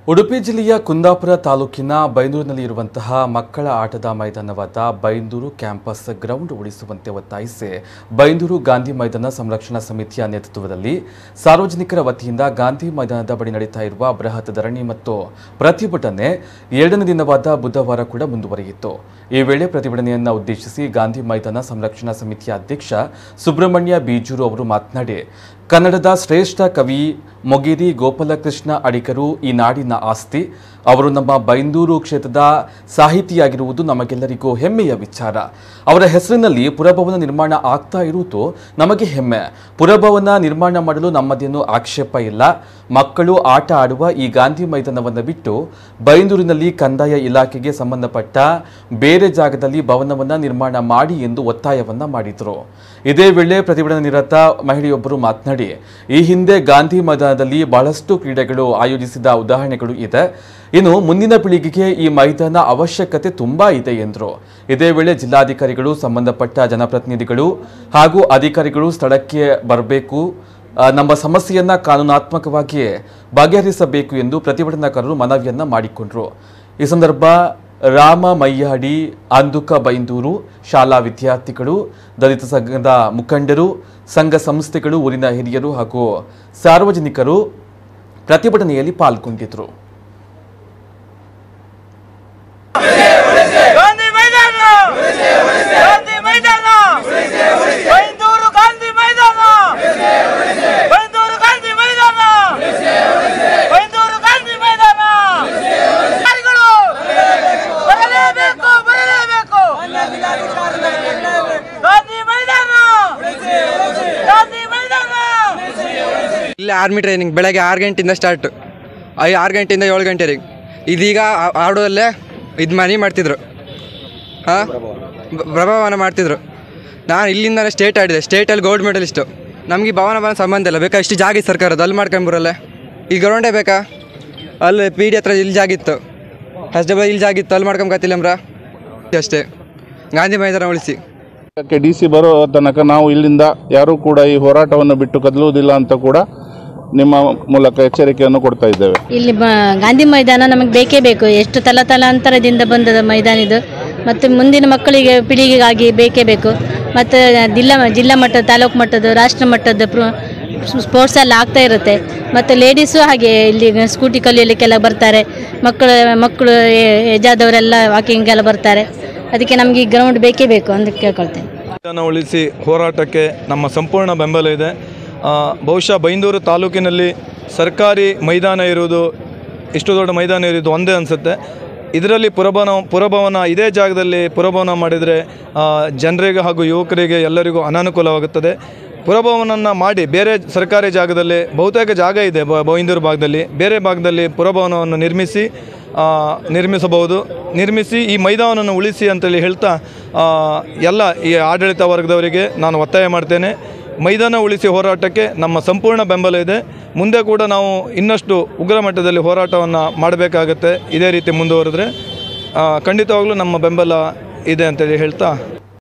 ಉಡುಪಿ ಜಿಲ್ಲೆಯ ಕುಂದಾಪುರ ತಾಲೂಕಿನ ಬೈಂದೂರಿನಲ್ಲಿ ಇರುವಂತಹ ಮಕ್ಕಳ ಆಟದ ಮೈದಾನವಾದ ಬೈಂದೂರು ಕ್ಯಾಂಪಸ್ ಗ್ರೌಂಡ್ ಉಳಿಸುವಂತೆ ಒತ್ತಾಯಿಸಿ ಬೈಂದೂರು ಗಾಂಧಿ ಮೈದಾನ ಸಂರಕ್ಷಣಾ ಸಮಿತಿಯ ನೇತೃತ್ವದಲ್ಲಿ ಸಾರ್ವಜನಿಕರ ವತಿಯಿಂದ ಗಾಂಧಿ ಮೈದಾನದ ಬಳಿ ನಡೀತಾ ಇರುವ ಬೃಹತ್ ಧರಣಿ ಮತ್ತು ಪ್ರತಿಭಟನೆ ಎರಡನೇ ದಿನವಾದ ಬುಧವಾರ ಕೂಡ ಮುಂದುವರಿಯಿತು ಈ ವೇಳೆ ಪ್ರತಿಭಟನೆಯನ್ನು ಉದ್ದೇಶಿಸಿ ಗಾಂಧಿ ಮೈದಾನ ಸಂರಕ್ಷಣಾ ಸಮಿತಿಯ ಅಧ್ಯಕ್ಷ ಸುಬ್ರಹ್ಮಣ್ಯ ಬೀಜೂರು ಅವರು ಮಾತನಾಡಿ ಕನ್ನಡದ ಶ್ರೇಷ್ಠ ಕವಿ ಮೊಗೇರಿ ಗೋಪಾಲಕೃಷ್ಣ ಅಡಿಗರು ಈ ನಾಡಿನ ಆಸ್ತಿ ಅವರು ನಮ್ಮ ಬೈಂದೂರು ಕ್ಷೇತ್ರದ ಸಾಹಿತಿಯಾಗಿರುವುದು ನಮಗೆಲ್ಲರಿಗೂ ಹೆಮ್ಮೆಯ ವಿಚಾರ ಅವರ ಹೆಸರಿನಲ್ಲಿ ಪುರಭವನ ನಿರ್ಮಾಣ ಆಗ್ತಾ ಇರುವುದು ನಮಗೆ ಹೆಮ್ಮೆ ಪುರಭವನ ನಿರ್ಮಾಣ ಮಾಡಲು ನಮ್ಮದೇನು ಆಕ್ಷೇಪ ಇಲ್ಲ ಮಕ್ಕಳು ಆಟ ಆಡುವ ಈ ಗಾಂಧಿ ಮೈದಾನವನ್ನು ಬಿಟ್ಟು ಬೈಂದೂರಿನಲ್ಲಿ ಕಂದಾಯ ಇಲಾಖೆಗೆ ಸಂಬಂಧಪಟ್ಟ ಬೇರೆ ಜಾಗದಲ್ಲಿ ಭವನವನ್ನು ನಿರ್ಮಾಣ ಮಾಡಿ ಎಂದು ಒತ್ತಾಯವನ್ನ ಮಾಡಿದರು ಇದೇ ವೇಳೆ ಪ್ರತಿಭಟನಾ ನಿರತ ಮಹಿಳೆಯೊಬ್ಬರು ಮಾತನಾಡಿ ಈ ಹಿಂದೆ ಗಾಂಧಿ ಮೈದಾನದಲ್ಲಿ ಬಹಳಷ್ಟು ಕ್ರೀಡೆಗಳು ಆಯೋಜಿಸಿದ ಉದಾಹರಣೆಗಳು ಇದೆ ಇನ್ನು ಮುಂದಿನ ಪೀಳಿಗೆಗೆ ಈ ಮೈದಾನ ಅವಶ್ಯಕತೆ ತುಂಬಾ ಇದೆ ಎಂದರು ಇದೇ ವೇಳೆ ಜಿಲ್ಲಾಧಿಕಾರಿಗಳು ಸಂಬಂಧಪಟ್ಟ ಜನಪ್ರತಿನಿಧಿಗಳು ಹಾಗೂ ಅಧಿಕಾರಿಗಳು ಸ್ಥಳಕ್ಕೆ ಬರಬೇಕು ಆ, ನಮ್ಮ ಸಮಸ್ಯೆಯನ್ನ ಕಾನೂನಾತ್ಮಕವಾಗಿ ಬಗೆಹರಿಸಬೇಕು ಎಂದು ಪ್ರತಿಭಟನಾಕಾರರು ಮನವಿಯನ್ನ ಮಾಡಿಕೊಂಡರು ಈ ಸಂದರ್ಭ ರಾಮ ಮಯ್ಯಾಡಿ ಅಂದುಕ ಬೈಂದೂರು ಶಾಲಾ ವಿದ್ಯಾರ್ಥಿಗಳು ದಲಿತ ಸಂಘದ ಮುಖಂಡರು ಸಂಘ ಸಂಸ್ಥೆಗಳು ಊರಿನ ಹಿರಿಯರು ಹಾಗೂ ಸಾರ್ವಜನಿಕರು ಪ್ರತಿಭಟನೆಯಲ್ಲಿ ಪಾಲ್ಗೊಂಡಿದ್ದರು ಗಾಂಧಿ ಮೈದಾನ ಗಾಂಧಿ ಮೈದಾನ ಬೈಂದೂರು ಗಾಂಧಿ ಮೈದಾನ ಬೈಂದೂರು ಗಾಂಧಿ ಮೈದಾನ ಬೈಂದೂರು ಗಾಂಧಿ ಮೈದಾನ ಅಧಿಕಾರಿಗಳು ಬರಲೇಬೇಕು ಬರಲೇಬೇಕು ಗಾಂಧಿ ಮೈದಾನ ಗಾಂಧಿ ಮೈದಾನ ಇಲ್ಲಿ ಆರ್ಮಿ ಟ್ರೈನಿಂಗ್ ಬೆಳಗ್ಗೆ ಆರು ಗಂಟೆಯಿಂದ ಸ್ಟಾರ್ಟ್ ಐ ಆರು ಗಂಟೆಯಿಂದ ಏಳು ಗಂಟೆವರೆಗೆ ಇದೀಗ ಆ- ಆಡೋದಲ್ಲೇ ಇದು ಮನೆ ಮಾಡ್ತಿದ್ರು ಹಾಂ ಪ್ರಭಾವನ ಮಾಡ್ತಿದ್ರು ನಾನು ಇಲ್ಲಿಂದನೇ ಸ್ಟೇಟ್ ಆಡಿದೆ ಸ್ಟೇಟಲ್ಲಿ ಗೋಲ್ಡ್ ಮೆಡಲಿಸ್ಟು ನಮಗೆ ಭವನ ಭವನ ಸಂಬಂಧ ಇಲ್ಲ ಬೇಕಾ ಇಷ್ಟು ಜಾಗ ಇತ್ತು ಸರ್ಕಾರದ ಅಲ್ಲಿ ಮಾಡ್ಕೊಂಬರಲ್ಲ ಈ ಗ್ರೌಂಡೇ ಬೇಕಾ ಅಲ್ಲಿ ಪಿ ಡಿ ಹತ್ರ ಇಲ್ಲಿ ಜಾಗಿತ್ತು ಎಸ್ ಡಬಲ್ ಇಲ್ಲಿ ಜಾಗಿತ್ತು ಅಲ್ಲಿ ಮಾಡ್ಕೊಂಬತ್ತಿಲ್ಲಮ್ರ ಅಷ್ಟೇ ಗಾಂಧಿ ಮೈದಾನ ಉಳಿಸಿ ಡಿ ಸಿ ಬರೋ ತನಕ ನಾವು ಇಲ್ಲಿಂದ ಯಾರೂ ಕೂಡ ಈ ಹೋರಾಟವನ್ನು ಬಿಟ್ಟು ಕದಲುವುದಿಲ್ಲ ಅಂತ ಕೂಡ ನಿಮ್ಮ ಮೂಲಕ ಎಚ್ಚರಿಕೆಯನ್ನು ಕೊಡ್ತಾ ಇದ್ದೇವೆ ಇಲ್ಲಿ ಬ ಗಾಂಧಿ ಮೈದಾನ ನಮಗೆ ಬೇಕೇ ಬೇಕು ಎಷ್ಟು ತಲತಲಾಂತರದಿಂದ ಬಂದದ ಮೈದಾನ ಇದು ಮತ್ತು ಮುಂದಿನ ಮಕ್ಕಳಿಗೆ ಪೀಳಿಗೆಗಾಗಿ ಬೇಕೇ ಬೇಕು ಮತ್ತು ಜಿಲ್ಲಾ ಜಿಲ್ಲಾ ಮಟ್ಟದ ತಾಲೂಕು ಮಟ್ಟದ ರಾಷ್ಟ್ರ ಮಟ್ಟದ ಪ್ರೋ ಸ್ಪೋರ್ಟ್ಸ್ ಎಲ್ಲ ಆಗ್ತಾ ಇರುತ್ತೆ ಮತ್ತು ಲೇಡೀಸು ಹಾಗೆ ಇಲ್ಲಿ ಸ್ಕೂಟಿ ಕಲಿಯಲಿಕ್ಕೆಲ್ಲ ಬರ್ತಾರೆ ಮಕ್ಕಳು ಮಕ್ಕಳು ಏ- ಏಜಾದವರೆಲ್ಲ ವಾಕಿಂಗೆಲ್ಲ ಬರ್ತಾರೆ ಅದಕ್ಕೆ ನಮಗೆ ಈ ಗ್ರೌಂಡ್ ಬೇಕೇ ಬೇಕು ಅಂತ ಕೇಳ್ಕೊಳ್ತೇನೆ ಮೈದಾನ ಉಳಿಸಿ ಹೋರಾಟಕ್ಕೆ ನಮ್ಮ ಸಂಪೂರ್ಣ ಬೆಂಬಲ ಇದೆ ಆ, ಬಹುಶಃ ಬೈಂದೂರು ತಾಲೂಕಿನಲ್ಲಿ ಸರ್ಕಾರಿ ಮೈದಾನ ಇರುವುದು ಇಷ್ಟು ದೊಡ್ಡ ಮೈದಾನ ಇರೋದು ಒಂದೇ ಅನಿಸುತ್ತೆ ಇದರಲ್ಲಿ ಪುರಭವನ ಪುರಭವನ ಇದೇ ಜಾಗದಲ್ಲಿ ಪುರಭವನ ಮಾಡಿದರೆ ಜನರಿಗೆ ಹಾಗೂ ಯುವಕರಿಗೆ ಎಲ್ಲರಿಗೂ ಅನಾನುಕೂಲವಾಗುತ್ತದೆ ಪುರಭವನನ್ನು ಮಾಡಿ ಬೇರೆ ಸರ್ಕಾರಿ ಜಾಗದಲ್ಲಿ ಬಹುತೇಕ ಜಾಗ ಇದೆ ಬ- ಬೈಂದೂರು ಭಾಗದಲ್ಲಿ ಬೇರೆ ಭಾಗದಲ್ಲಿ ಪುರಭವನವನ್ನು ನಿರ್ಮಿಸಿ ಆ, ನಿರ್ಮಿಸಬಹುದು ನಿರ್ಮಿಸಿ ಈ ಮೈದಾನವನ್ನು ಉಳಿಸಿ ಅಂತೇಳಿ ಹೇಳ್ತಾ ಆ, ಎಲ್ಲ ಈ ಆಡಳಿತ ವರ್ಗದವರಿಗೆ ನಾನು ಒತ್ತಾಯ ಮಾಡ್ತೇನೆ ಮೈದಾನ ಉಳಿಸಿ ಹೋರಾಟಕ್ಕೆ ನಮ್ಮ ಸಂಪೂರ್ಣ ಬೆಂಬಲ ಇದೆ ಮುಂದೆ ಕೂಡ ನಾವು ಇನ್ನಷ್ಟು ಉಗ್ರ ಮಟ್ಟದಲ್ಲಿ ಹೋರಾಟವನ್ನು ಮಾಡಬೇಕಾಗತ್ತೆ ಇದೇ ರೀತಿ ಮುಂದುವರೆದ್ರೆ ಆ, ಖಂಡಿತವಾಗ್ಲೂ ನಮ್ಮ ಬೆಂಬಲ ಇದೆ ಅಂತೇಳಿ ಹೇಳ್ತಾ